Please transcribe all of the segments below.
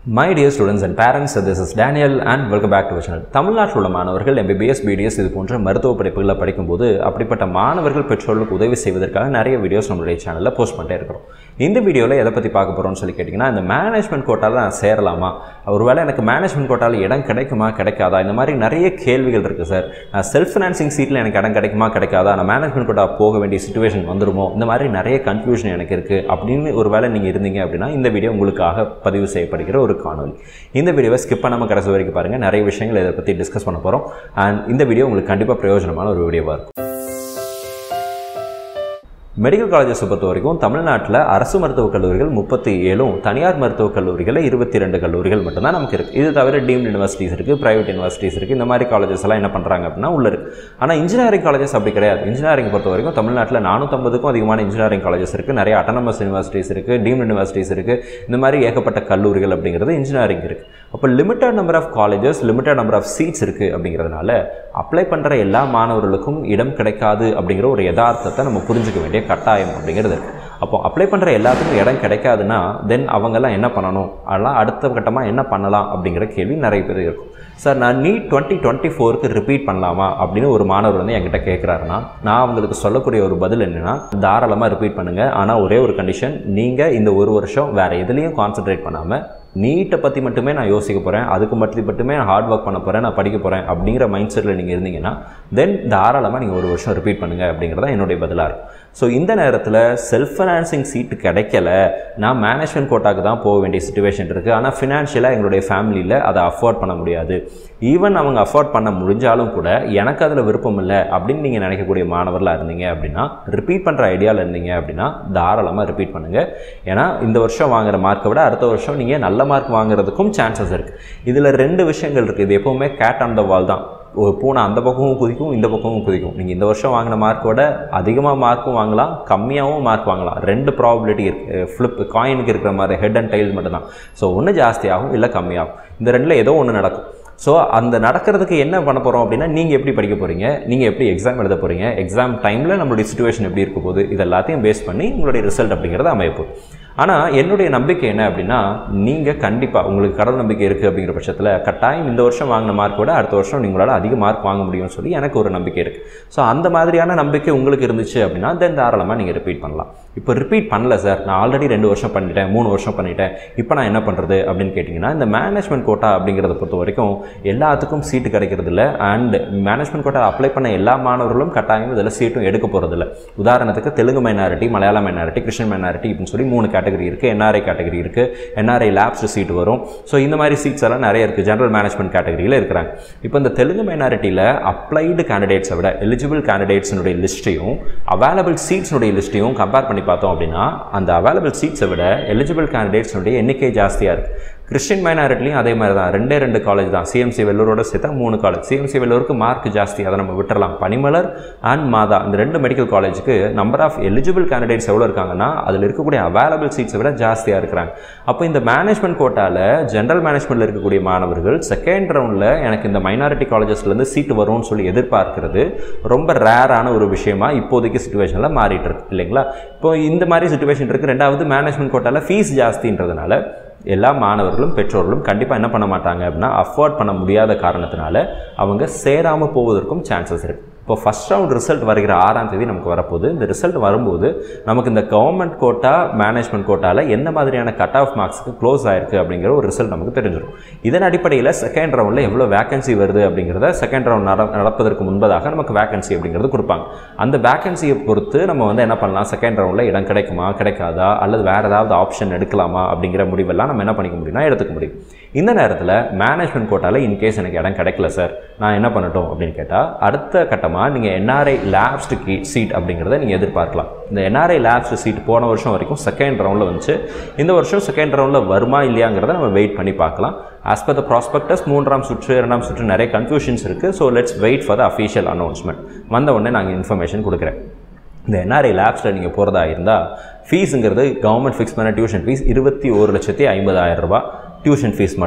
my dear students and parents this is Daniel and welcome back to channel தமிழ்நாட்டில் உள்ள மாணவர்கள் MBBS BDS இது போன்ற மருத்துவ படிப்புகளை படிக்கும்போது அப்படிப்பட்ட மாணவர்கள் பெற்றோர்களுக்கு உதவி செய்வதற்காக நிறைய வீடியோஸ் நம்மளுடைய சேனலில் போஸ்ட் பண்ணிட்டே இருக்கிறோம் இந்த வீடியோவில் எதை பற்றி பார்க்க போகிறோம்னு சொல்லி கேட்டிங்கன்னா இந்த மேனேஜ்மெண்ட் கோட்டாவில் நான் சேரலாமா ஒருவேளை எனக்கு மேனேஜ்மெண்ட் கோட்டாவில் இடம் கிடைக்குமா கிடைக்காதா இந்த மாதிரி நிறைய கேள்விகள் இருக்குது சார் நான் செல்ஃப் ஃபினான்சிங் சீட்டில் எனக்கு இடம் கிடைக்குமா கிடைக்காதா நான் மேனேஜ்மெண்ட் கோட்டா போக வேண்டிய சுச்சுவேஷன் வந்துருமோ இந்த மாதிரி நிறைய கன்ஃபியூஷன் எனக்கு இருக்குது அப்படின்னு ஒரு வேளை நீங்கள் இருந்தீங்க அப்படின்னா இந்த வீடியோ உங்களுக்காக பதிவு செய்யப்படுகிற ஒரு காணொலி இந்த வீடியோவை ஸ்கிப் பண்ணாமல் கடைசி வரைக்கும் பாருங்கள் நிறைய விஷயங்கள் இதை பற்றி டிஸ்கஸ் பண்ண போகிறோம் அண்ட் இந்த வீடியோ உங்களுக்கு கண்டிப்பாக பிரயோஜனமான ஒரு வீடியோவாக இருக்கும் மெடிக்கல் காலேஜஸை பொறுத்த வரைக்கும் தமிழ்நாட்டில் அரசு மருத்துவக் கல்லூரிகள் முப்பத்தி ஏழும் தனியார் மருத்துவக் கல்லூரிகளில் இருபத்தி ரெண்டு கல்லூரிகள் மட்டும்தான் நமக்கு இருக்குது இது தவிர டீம்டு யூனிவர்சிட்டிஸ் இருக்குது ப்ரைவேட் யூனிவர்சிட்டிஸ் இருக்குது இந்த மாதிரி காலேஜஸ் எல்லாம் என்ன பண்ணுறாங்க அப்படின்னா உள்ள இருக்குது ஆனால் இன்ஜினியரிங் காலேஜஸ் அப்படி கிடையாது இன்ஜினியரிங் பொறுத்த வரைக்கும் தமிழ்நாட்டில் நானூற்றம்பதுக்கும் அதிகமான இன்ஜினியரிங் காலேஜஸ் இருக்குது நிறைய அட்டானமஸ் யூனிவர்சிட்டிஸ் இருக்குது டீம்டு யூனிவர்சிட்டிஸ் இருக்குது இந்த மாதிரி ஏகப்பட்ட கல்லூரிகள் அப்படிங்கிறது இன்ஜினியரிங் இருக்குது அப்போ limited number of colleges limited number of seats இருக்குது அப்படிங்கிறதுனால அப்ளை பண்ணுற எல்லா மாணவர்களுக்கும் இடம் கிடைக்காது அப்படிங்கிற ஒரு யதார்த்தத்தை நம்ம புரிஞ்சுக்க வேண்டிய கட்டாயம் அப்படிங்கிறது இருக்குது அப்போ அப்ளை பண்ணுற எல்லாத்துக்கும் இடம் கிடைக்காதுன்னா தென் அவங்கெல்லாம் என்ன பண்ணணும் அதெல்லாம் அடுத்த கட்டமாக என்ன பண்ணலாம் அப்படிங்கிற கேள்வி நிறைய பேர் இருக்கும் சார் நான் நீட் டுவெண்ட்டி டுவெண்ட்டி ஃபோருக்கு ரிப்பீட் பண்ணலாமா அப்படின்னு ஒரு மாணவர் வந்து என்கிட்ட கேட்குறாருன்னா நான் அவங்களுக்கு சொல்லக்கூடிய ஒரு பதில் என்னென்னா தாராளமாக ரிப்பீட் பண்ணுங்கள் ஆனால் ஒரே ஒரு கண்டிஷன் நீங்கள் இந்த ஒரு வருஷம் வேறு எதுலேயும் கான்சென்ட்ரேட் பண்ணாமல் நீட்டை பற்றி மட்டுமே நான் யோசிக்க போகிறேன் அதுக்கு மட்டும் மட்டுமே நான் ஹார்ட் ஒர்க் பண்ண போகிறேன் நான் படிக்க போகிறேன் அப்படிங்கிற மைண்ட் செட்டில் நீங்கள் இருந்தீங்கன்னா தென் தாராளமாக நீங்கள் ஒரு வருஷம் ரிப்பீட் பண்ணுங்கள் அப்படிங்கிறத என்னுடைய பதிலாக இருக்கும் ஸோ இந்த நேரத்தில் செல்ஃப் ஃபைனான்சிங் சீட்டு கிடைக்கல நான் மேனேஜ்மெண்ட் கோட்டாக்கு தான் போக வேண்டிய சுச்சுவேஷன் இருக்குது ஆனால் ஃபினான்ஷியலாக எங்களுடைய ஃபேமிலியில் அதை அஃபோர்ட் பண்ண முடியாது ஈவன் அவங்க அஃபோர்ட் பண்ண முடிஞ்சாலும் கூட எனக்கு அதில் விருப்பம் இல்லை அப்படின்னு நீங்கள் நினைக்கக்கூடிய மாணவர்களாக இருந்தீங்க அப்படின்னா ரிப்பீட் பண்ணுற ஐடியாவில் இருந்தீங்க அப்படின்னா தாராளமாக ரிப்பீட் பண்ணுங்கள் ஏன்னா இந்த வருஷம் வாங்குற மார்க்கை விட அடுத்த வருஷம் நீங்கள் நல்ல மார்க் வாங்குறதுக்கும் சான்சஸ் இருக்குது இதில் ரெண்டு விஷயங்கள் இருக்குது இது எப்போவுமே கேட் ஆன் த வால் தான் ஒரு பூனை அந்த பக்கமும் குதிக்கும் இந்த பக்கமும் குதிக்கும் நீங்கள் இந்த வருஷம் வாங்கின மார்க்கோட அதிகமாக மார்க்கும் வாங்கலாம் கம்மியாகவும் மார்க் வாங்கலாம் ரெண்டு ப்ராபிலிட்டி இருக்குது ஃப்ளிப் காயினுக்கு இருக்கிற மாதிரி ஹெட் அண்ட் டைல் மட்டும்தான் ஸோ ஒன்று ஜாஸ்தியாகும் இல்லை கம்மியாகும் இந்த ரெண்டில் ஏதோ ஒன்று நடக்கும் ஸோ அந்த நடக்கிறதுக்கு என்ன பண்ண போகிறோம் அப்படின்னா நீங்கள் எப்படி படிக்க போகிறீங்க நீங்கள் எப்படி எக்ஸாம் எழுத போகிறீங்க எக்ஸாம் டைமில் நம்மளுடைய சுச்சுவேஷன் எப்படி இருக்க போகுது இது எல்லாத்தையும் பேஸ் பண்ணி உங்களுடைய ரிசல்ட் அப்படிங்கிறது அமையப்போகுது ஆனால் என்னுடைய நம்பிக்கை என்ன அப்படின்னா நீங்கள் கண்டிப்பாக உங்களுக்கு கடவுள் நம்பிக்கை இருக்குது அப்படிங்கிற பட்சத்தில் கட்டாயம் இந்த வருஷம் வாங்கின மார்க்கோட அடுத்த வருஷம் உங்களால் அதிக மார்க் வாங்க முடியும்னு சொல்லி எனக்கு ஒரு நம்பிக்கை இருக்குது ஸோ அந்த மாதிரியான நம்பிக்கை உங்களுக்கு இருந்துச்சு அப்படின்னா தென் தாராளமாக நீங்கள் ரிப்பீட் பண்ணலாம் இப்போ ரிப்பீட் பண்ணல சார் நான் ஆல்ரெடி ரெண்டு வருஷம் பண்ணிட்டேன் மூணு வருஷம் பண்ணிட்டேன் இப்போ நான் என்ன பண்ணுறது அப்படின்னு கேட்டிங்கன்னா இந்த மேனேஜ்மெண்ட் கோட்டா அப்படிங்கிறத பொறுத்த வரைக்கும் எல்லாத்துக்கும் சீட்டு கிடைக்கிறது இல்லை அண்ட் மேனேஜ்மெண்ட் கோட்டா அப்ளை பண்ண எல்லா மாணவர்களும் கட்டாயம் இதில் சீட்டும் எடுக்க போகிறதில்ல உதாரணத்துக்கு Telugu minority Malayala minority Christian minority அப்படின்னு சொல்லி மூணு கேட்டகரி இருக்குது என்ஆர்ஐ கேட்டகரி இருக்குது என்ஆர்ஐ லேப்ஸ் சீட் வரும் ஸோ இந்த மாதிரி சீட்ஸ் எல்லாம் நிறைய இருக்குது ஜென்ரல் மேனேஜ்மெண்ட் கேட்டகரியில் இருக்கிறாங்க இப்போ இந்த தெலுங்கு மைனாரிட்டியில் அப்ளைடு கேண்டிடேட்ஸை விட எலிஜிபிள் கேண்டிடேட்ஸினுடைய லிஸ்ட்டையும் அவைலபிள் சீட்ஸினுடைய லிஸ்ட்டையும் கம்பேர் பண்ணி பார்த்தோம் அப்படின்னா அந்த அவைலபிள் சீட்ஸை விட எலிஜிபிள் கேண்டிடேட்ஸினுடைய எண்ணிக்கை ஜாஸ்தியாக இருக்குது கிறிஸ்டின் மைனாரிட்டிலையும் அதே மாதிரி தான் ரெண்டே ரெண்டு காலேஜ் தான் சிஎம்சி வெள்ளூரோட சேர்த்தா மூணு காலேஜ் சிஎம்சி வெள்ளூருக்கு மார்க் ஜாஸ்தி அதை நம்ம விட்டுறலாம் பனிமலர் அண்ட் மாதா இந்த ரெண்டு மெடிக்கல் காலேஜுக்கு நம்பர் ஆஃப் எலிஜிபிள் கேண்டிடேட்ஸ் எவ்வளோ இருக்காங்கன்னா அதில் இருக்கக்கூடிய அவைலபிள் சீட்ஸை விட ஜாஸ்தியாக இருக்கிறாங்க அப்போ இந்த மேனேஜ்மெண்ட் கோட்டாவில் ஜென்ரல் மேனேஜ்மெண்ட்டில் இருக்கக்கூடிய மாணவர்கள் செகண்ட் ரவுண்டில் எனக்கு இந்த மைனாரிட்டி காலேஜஸ்லேருந்து சீட்டு வரும்னு சொல்லி எதிர்பார்க்கிறது ரொம்ப ரேரான ஒரு விஷயமா இப்போதைக்கு சுச்சுவேஷனில் மாறிட்டு இருக்கு இல்லைங்களா இப்போ இந்த மாதிரி சுச்சுவேஷன் இருக்குது ரெண்டாவது மேனேஜ்மெண்ட் கோட்டாவில் ஃபீஸ் ஜாஸ்தின்றதுனால எல்லா மாணவர்களும் பெற்றோர்களும் கண்டிப்பாக என்ன பண்ண மாட்டாங்க அப்படின்னா அஃபோர்ட் பண்ண முடியாத காரணத்தினால அவங்க சேராமல் போவதற்கும் சான்சஸ் இருக்குது இப்போ ஃபஸ்ட் ரவுண்ட் ரிசல்ட் வருகிற ஆறாம் தேதி நமக்கு வரப்போகுது இந்த ரிசல்ட் வரும்போது நமக்கு இந்த கவர்மெண்ட் கோட்டா மேனேஜ்மெண்ட் கோட்டாவில் எந்த மாதிரியான கட் ஆஃப் மார்க்ஸ்க்கு க்ளோஸ் ஆயிருக்கு அப்படிங்கிற ஒரு ரிசல்ட் நமக்கு தெரிஞ்சிடும் இதன் அடிப்படையில் செகண்ட் ரவுண்டில் எவ்வளோ வேகன்சி வருது அப்படிங்கிறத செகண்ட் ரவுண்ட் நட நடப்பதற்கு முன்பதாக நமக்கு வேகன்சி அப்படிங்கிறது கொடுப்பாங்க அந்த வேகன்சியை பொறுத்து நம்ம வந்து என்ன பண்ணலாம் செகண்ட் ரவுண்டில் இடம் கிடைக்குமா கிடைக்காதா அல்லது வேறு ஏதாவது ஆப்ஷன் எடுக்கலாமா அப்படிங்கிற முடிவெல்லாம் நம்ம என்ன பண்ணிக்க முடியும்னா எடுத்துக்க முடியும் இந்த நேரத்தில் மேனேஜ்மெண்ட் கோட்டாவில் இன்கேஸ் எனக்கு இடம் கிடைக்கல சார் நான் என்ன பண்ணட்டும் அப்படின்னு கேட்டால் அடுத்த கட்டமாக நீங்கள் என்ஆர்ஐ லேப்ஸ்டு கீ சீட் அப்படிங்கிறத நீங்கள் எதிர்பார்க்கலாம் இந்த என்ஆர்ஐ லேப்ஸ்டு சீட் போன வருஷம் வரைக்கும் செகண்ட் ரவுண்டில் வந்துச்சு இந்த வருஷம் செகண்ட் ரவுண்டில் வருமா இல்லையாங்கிறத நம்ம வெயிட் பண்ணி பார்க்கலாம் ஆஸ் பர் த ப்ராஸ்பெக்டஸ் மூன்றாம் சுற்று இரண்டாம் சுற்று நிறைய கன்ஃபியூஷன்ஸ் இருக்குது so let's wait for the official announcement வந்த உடனே நாங்கள் இன்ஃபர்மேஷன் கொடுக்குறேன் இந்த என்ஆர்ஐ லேப்ஸில் நீங்கள் போகிறதா இருந்தால் ஃபீஸுங்கிறது கவர்மெண்ட் ஃபிக்ஸ் பண்ண டியூஷன் ஃபீஸ் இருபத்தி ஒரு லட்சத்தி ஐம்பதாயிரம் ரூபாய் டியூஷன் ஃபீஸ் மட்டும்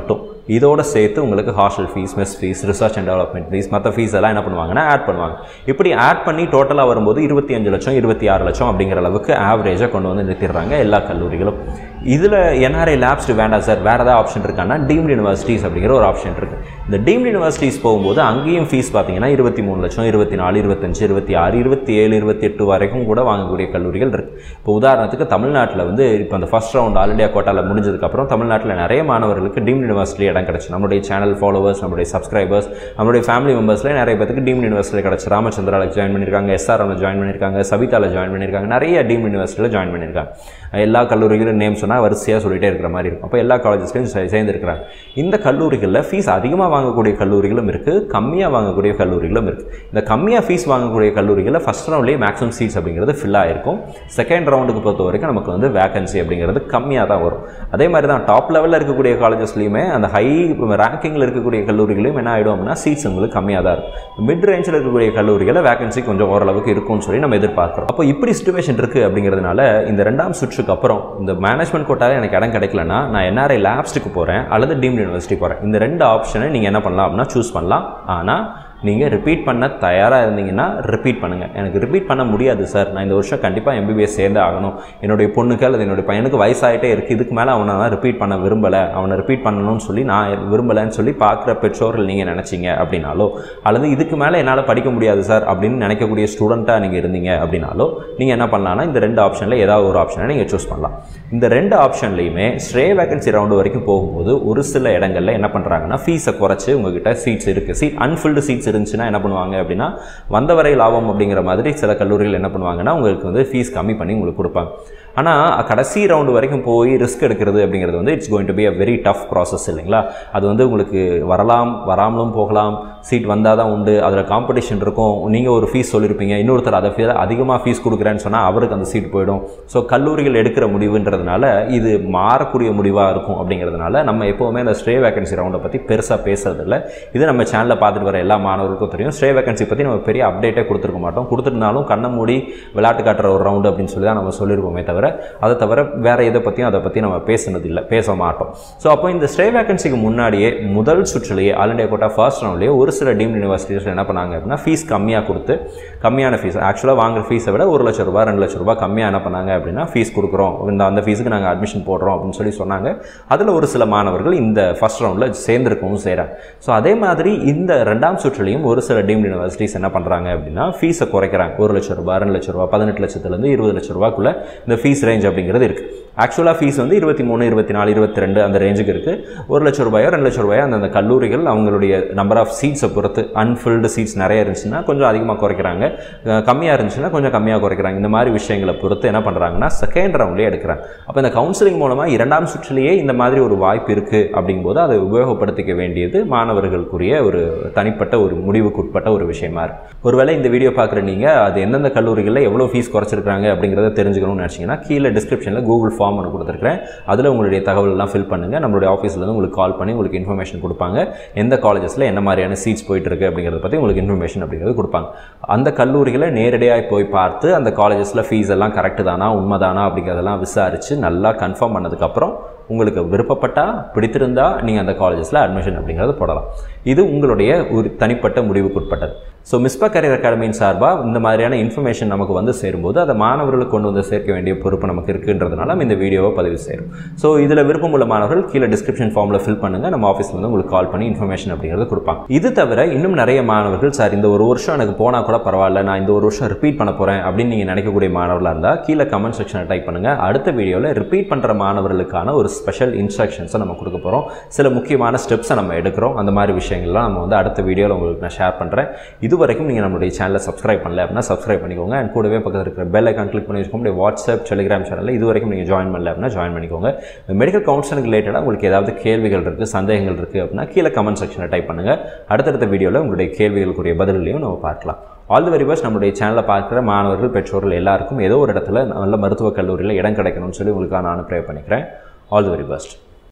இதோட சேர்த்து உங்களுக்கு hostel fees mess fees research and development fees மற்ற ஃபீஸ் எல்லாம் என்ன பண்ணுவாங்கன்னா ஆட் பண்ணுவாங்க இப்படி ஆட் பண்ணி டோட்டலாக வரும்போது இருபத்தி அஞ்சு லட்சம் இருபத்தி ஆறு லட்சம் அப்படிங்கிற அளவுக்கு ஆவரேஜாக கொண்டு வந்து நிறுத்திடுறாங்க எல்லா கல்லூரிகளும் இதில் என்ஆர்ஐ லேப்ஸ்டு வேண்டாம் சார் வேறு ஏதாவது ஆப்ஷன் இருக்கான்னா டீம்டு யூனிவர்சிட்டிஸ் அப்படிங்கிற ஒரு ஆப்ஷன் இருக்குது இந்த டீம்டு யூனிவர்சிட்டிஸ் போகும்போது அங்கேயும் ஃபீஸ் பார்த்தீங்கன்னா இருபத்தி மூணு லட்சம் இருபத்தி நாலு இருபத்தஞ்சு இருபத்தி ஆறு இருபத்தி ஏழு இருபத்தி எட்டு வரைக்கும் கூட வாங்கக்கூடிய கல்லூரிகள் இருக்குது இப்போ உதாரணத்துக்கு தமிழ்நாட்டில் வந்து இப்போ அந்த ஃபஸ்ட் ரவுண்ட் ஆல் இண்டியா கோட்டாவில் முடிஞ்சதுக்கப்புறம் தமிழ்நாட்டில் நிறைய மாணவர்களுக்கு டீம்டு யூனிவர்சிட்டி இடம் கிடச்சி நம்மளுடைய சேனல் ஃபாலோவர்ஸ் நம்மளுடைய சப்ஸ்கிரைபர்ஸ் நம்மளுடைய ஃபேமிலி மெம்பர்ஸில் நிறைய பேருக்கு டீம்டு யூனிவர்சிட்டி கிடச்சி ராமச்சந்திராவில் ஜாயின் பண்ணியிருக்காங்க எஸ்ஆர்எம்ல ஜாயின் பண்ணியிருக்காங்க சவிதாவில் ஜாயின் பண்ணியிருக்காங்க நிறைய டீம் யூனிவர்சிட்டியில் ஜாயின் பண்ணியிருக்காங்க எல்லா கல்லூரிகளும் நேம் சொன்னால் வரிசையாக சொல்லிட்டே இருக்கிற மாதிரி இருக்கும் அப்போ எல்லா காலேஜஸ்லையும் சேர்ந்துருக்கிறாங்க இந்த கல்லூரிகளில் ஃபீஸ் அதிகமாக வாங்கக்கூடிய கல்லூரிகளும் இருக்குது கம்மியாக வாங்கக்கூடிய கல்லூரிகளும் இருக்குது இந்த கம்மியாக ஃபீஸ் வாங்கக்கூடிய கல்லூரிகளில் ஃபஸ்ட் ரவுண்ட்லேயே மேக்ஸிமம் சீட்ஸ் அப்படிங்கிறது ஃபில் ஆகிருக்கும் செகண்ட் ரவுண்டுக்கு பொறுத்த வரைக்கும் நமக்கு வந்து வேகன்சி அப்படிங்கிறது கம்மியாக தான் வரும் அதே மாதிரி தான் டாப் லெவலில் இருக்கக்கூடிய காலேஜஸ்லையுமே அந்த ஹை ரேங்கிங்கில் இருக்கக்கூடிய கல்லூரிகளையும் என்ன ஆகிடும் அப்படின்னா சீட்ஸ் உங்களுக்கு கம்மியாக தான் இருக்கும் மிட் ரேஞ்சில் இருக்கக்கூடிய கல்லூரிகளில் வேகன்சி கொஞ்சம் ஓரளவுக்கு இருக்கும்னு சொல்லி நம்ம எதிர்பார்க்குறோம் அப்போ இப்படி சுச்சுவேஷன் இருக்குது அப்படிங்கிறதுனால இந்த ரெண்டாம் சுற்றுக்கு அப்புறம் இந்த மேனேஜ்மெண்ட் கோட்டாவில் எனக்கு இடம் கிடைக்கலனா நான் என்ஆர்ஐ லேப்ஸ்ட்டுக்கு போகிறேன் அல்லது டீம்டு யூனிவர்சிட்டி போகிறேன் இந்த ரெண்டு ஆப்ஷனை நீங்கள் என்ன பண்ணலாம் அப்படின்னா சூஸ் பண்ணலாம் ஆனால் நீங்கள் ரிப்பீட் பண்ண தயாராக இருந்தீங்கன்னா ரிப்பீட் பண்ணுங்கள் எனக்கு ரிப்பீட் பண்ண முடியாது சார் நான் இந்த வருஷம் கண்டிப்பாக எம்பிபிஎஸ் சேர்ந்து ஆகணும் என்னுடைய பொண்ணுக்கு அல்லது என்னுடைய பையனுக்கு வயசாகிட்டே இருக்குது இதுக்கு மேலே அவனை நான் ரிப்பீட் பண்ண விரும்பலை அவனை ரிப்பீட் பண்ணணும்னு சொல்லி நான் விரும்பலைன்னு சொல்லி பார்க்குற பெற்றோர்கள் நீங்கள் நினச்சிங்க அப்படின்னாலோ அல்லது இதுக்கு மேலே என்னால் படிக்க முடியாது சார் அப்படின்னு நினைக்கக்கூடிய ஸ்டூடெண்ட்டாக நீங்கள் இருந்தீங்க அப்படின்னாலோ நீங்கள் என்ன பண்ணலாம்னா இந்த ரெண்டு ஆப்ஷனில் ஏதாவது ஒரு ஆப்ஷனை நீங்கள் சூஸ் பண்ணலாம் இந்த ரெண்டு ஆப்ஷன்லையுமே ஸ்ட்ரே வேகன்சி ரவுண்டு வரைக்கும் போகும்போது ஒரு சில இடங்களில் என்ன பண்ணுறாங்கன்னா ஃபீஸை குறைச்சி உங்ககிட்ட சீட்ஸ் இருக்குது சீட் அன்ஃபில்டு சீட்ஸ் இருந்துச்சுன்னா என்ன பண்ணுவாங்க அப்படின்னா வந்தவரை லாபம் அப்படிங்கிற மாதிரி சில கல்லூரிகள் என்ன பண்ணுவாங்கன்னா உங்களுக்கு வந்து ஃபீஸ் கம்மி பண்ணி உங்களுக்கு கொடுப்பாங்க ஆனால் கடைசி ரவுண்டு வரைக்கும் போய் ரிஸ்க் எடுக்கிறது அப்படிங்கிறது வந்து it's going to be a very tough process இல்லைங்களா அது வந்து உங்களுக்கு வரலாம் வராமலும் போகலாம் சீட் வந்தால் தான் உண்டு அதில் காம்படிஷன் இருக்கும் நீங்கள் ஒரு ஃபீஸ் சொல்லியிருப்பீங்க இன்னொருத்தர் அதை ஃபீ அதிகமாக ஃபீஸ் கொடுக்குறேன்னு சொன்னால் அவருக்கு அந்த சீட் போயிடும் ஸோ கல்லூரிகள் எடுக்கிற முடிவுன்றதுனால இது மாறக்கூடிய முடிவாக இருக்கும் அப்படிங்கிறதுனால நம்ம எப்போவுமே அந்த ஸ்ட்ரே வேகன்சி ரவுண்டை பற்றி பெருசாக பேசுறதில்ல இது நம்ம சேனலில் பார்த்துட்டு வர எல்லா மாணவர்களுக்கும் தெரியும் ஸ்ட்ரே வேகன்சி பற்றி நம்ம பெரிய அப்டேட்டே கொடுத்துருக்க மாட்டோம் கொடுத்துருந்தாலும் கண்ணை மூடி விளையாட்டு காட்டுற ஒரு ரவுண்டு அப்படின்னு சொல்லி தான் நம்ம சொல்லியிருப்போமே தவிர அதை தவிர வேறு எதை பற்றியும் அதை பற்றி நம்ம பேசுனதில்லை பேச மாட்டோம் ஸோ அப்போ இந்த ஸ்டே வேகன்சிக்கு முன்னாடியே முதல் சுற்றுலேயே ஆல் இண்டியா கோட்டா ஃபர்ஸ்ட் ரவுண்ட்லேயே ஒரு சில டீம் யூனிவர்சிட்டிஸ் என்ன பண்ணாங்க அப்படின்னா ஃபீஸ் கம்மியாக கொடுத்து கம்மியான ஃபீஸ் ஆக்சுவலாக வாங்குற ஃபீஸை விட ஒரு லட்ச ரூபா ரெண்டு லட்ச ரூபா கம்மியாக என்ன பண்ணாங்க அப்படின்னா ஃபீஸ் கொடுக்குறோம் இந்த அந்த ஃபீஸுக்கு நாங்கள் அட்மிஷன் போடுறோம் அப்படின்னு சொல்லி சொன்னாங்க அதில் ஒரு சில மாணவர்கள் இந்த ஃபர்ஸ்ட் ரவுண்டில் சேர்ந்துருக்கவும் செய்கிறாங்க ஸோ அதே மாதிரி இந்த ரெண்டாம் சுற்றுலையும் ஒரு சில டீம் யூனிவர்சிட்டிஸ் என்ன பண்ணுறாங்க அப்படின்னா ஃபீஸை குறைக்கிறாங்க ஒரு லட்ச ரூபா ரெண்டு லட்ச ரூபா பதினெட்டு லட்சத்துலேருந்து இருபது லட்ச ரூபாக்குள்ள இந்த ஃபீஸ் ரேஞ்ச் அப்படிங்கிறது இருக்குது ஆக்சுவலாக ஃபீஸ் வந்து இருபத்தி மூணு இருபத்தி நாலு இருபத்தி ரெண்டு அந்த ரேஞ்சுக்கு இருக்குது ஒரு லட்ச ரூபாயோ ரெண்டு லட்ச ரூபாயோ அந்தந்த கல்லூரிகள் அவங்களுடைய நம்பர் ஆஃப் சீட்ஸை பொறுத்து அன்ஃபில்டு சீட்ஸ் நிறைய இருந்துச்சுன்னா கொஞ்சம் அதிகமாக குறைக்கிறாங்க அஹ் கம்மியாக இருந்துச்சுன்னா கொஞ்சம் கம்மியாக குறைக்கிறாங்க இந்த மாதிரி விஷயங்களை பொறுத்து என்ன பண்ணுறாங்கன்னா செகண்ட் ரவுண்ட்லேயே எடுக்கிறாங்க அப்போ இந்த கவுன்சிலிங் மூலமாக இரண்டாம் சுற்றிலேயே இந்த மாதிரி ஒரு வாய்ப்பு இருக்குது அப்படிங்கும்போது அதை உபயோகப்படுத்திக்க வேண்டியது மாணவர்களுக்குரிய ஒரு தனிப்பட்ட ஒரு முடிவுக்குட்பட்ட ஒரு விஷயமா இருக்கு ஒருவேளை இந்த வீடியோ பார்க்குற நீங்கள் அது எந்தெந்த கல்லூரிகளில் எவ்வளோ ஃபீஸ் குறைச்சிருக்காங்க அப்படிங்கிறத தெரிஞ்சுக்கணும்னு நினச்சிங்கன்னா கீழே டிஸ்கிரிப்ஷனில் கூகுள் ஃபார்ம் ஒன்று கொடுத்துருக்கேன் அதில் உங்களுடைய தகவல் எல்லாம் ஃபில் பண்ணுங்கள் நம்மளுடைய ஆஃபீஸ்லேருந்து உங்களுக்கு கால் பண்ணி உங்களுக்கு இன்ஃபர்மேஷன் கொடுப்பாங்க எந்த காலேஜஸில் என்ன மாதிரியான சீட்ஸ் போயிட்டு இருக்கு அப்படிங்கிறத பற்றி உங்களுக்கு இன்ஃபர்மேஷன் அப்படிங்கிறது கொடுப்பாங்க அந்த கல்லூரிகளை நேரடியாக போய் பார்த்து அந்த காலேஜஸில் ஃபீஸ் எல்லாம் கரெக்டு தானா உண்மைதானா அப்படிங்கிறதெல்லாம் விசாரித்து நல்லா கன்ஃபார்ம் பண்ணதுக்கப்புறம் உங்களுக்கு விருப்பப்பட்டா பிடித்திருந்தா நீங்கள் அந்த காலேஜஸில் அட்மிஷன் அப்படிங்கிறத போடலாம் இது உங்களுடைய ஒரு தனிப்பட்ட முடிவுக்குட்பட்டது ஸோ மிஸ்பா கரியர் அகாடமியின் சார்பாக இந்த மாதிரியான இன்ஃபர்மேஷன் நமக்கு வந்து சேரும்போது அதை மாணவர்களுக்கு கொண்டு வந்து சேர்க்க வேண்டிய பொறுப்பு நமக்கு இருக்குன்றதுனால நம்ம இந்த வீடியோவை பதிவு செய்கிறோம் ஸோ இதில் விருப்பம் உள்ள மாணவர்கள் கீழே டிஸ்கிரிப்ஷன் ஃபார்மில் ஃபில் பண்ணுங்கள் நம்ம ஆஃபீஸில் வந்து உங்களுக்கு கால் பண்ணி இன்ஃபர்மேஷன் அப்படிங்கிறது கொடுப்பாங்க இது தவிர இன்னும் நிறைய மாணவர்கள் சார் இந்த ஒரு வருஷம் எனக்கு போனால் கூட பரவாயில்ல நான் இந்த ஒரு வருஷம் ரிப்பீட் பண்ண போகிறேன் அப்படின்னு நீங்கள் நினைக்கக்கூடிய மாணவர்களாக இருந்தால் கீழே கமெண்ட் செக்ஷனை டைப் பண்ணுங்கள் அடுத்த வீடியோவில் ரிப்பீட் பண்ணுற மாணவர்களுக்கான ஒரு ஸ்பெஷல் இன்ஸ்ட்ரக்ஷன்ஸை நம்ம கொடுக்க போகிறோம் சில முக்கியமான ஸ்டெப்ஸை நம்ம எடுக்கிறோம் அந்த மாதிரி விஷயங்கள்லாம் நம்ம வந்து அடுத்த வீடியோவில் உங்களுக்கு நான் ஷேர் பண்ணுறேன் இது வரைக்கும் நீங்கள் நம்மளுடைய சேனலை சப்ஸ்கிரைப் பண்ணல அப்படின்னா சப்ஸ்கிரைப் பண்ணிக்கோங்க அண்ட் கூடவே பக்கத்தில் இருக்கிற பெல் ஐக்கான் கிளிக் பண்ணி வச்சுக்கோங்க உங்களுடைய வாட்ஸ்அப் டெலிகிராம் சேனலில் இது வரைக்கும் நீங்கள் ஜாயின் பண்ணல அப்படின்னா ஜாயின் பண்ணிக்கோங்க மெடிக்கல் கவுன்சிலிங் ரிலேட்டடாக உங்களுக்கு ஏதாவது கேள்விகள் இருக்குது சந்தேகங்கள் இருக்குது அப்படின்னா கீழே கமெண்ட் செக்ஷனில் டைப் பண்ணுங்கள் அடுத்தடுத்த வீடியோவில் உங்களுடைய கேள்விகளுக்குரிய பதிலையும் நம்ம பார்க்கலாம் ஆல் தி வெரி பெஸ்ட் நம்மளுடைய சேனலை பார்க்குற மாணவர்கள் பெற்றோர்கள் எல்லாருக்கும் ஏதோ ஒரு இடத்துல நல்ல மருத்துவக் கல்லூரியில் இடம் கிடைக்கணும்னு சொல்லி உங்களுக்கு நான் ப்ரே பண்ணிக்கிறேன் ஆல் தி வெரி பெஸ்ட்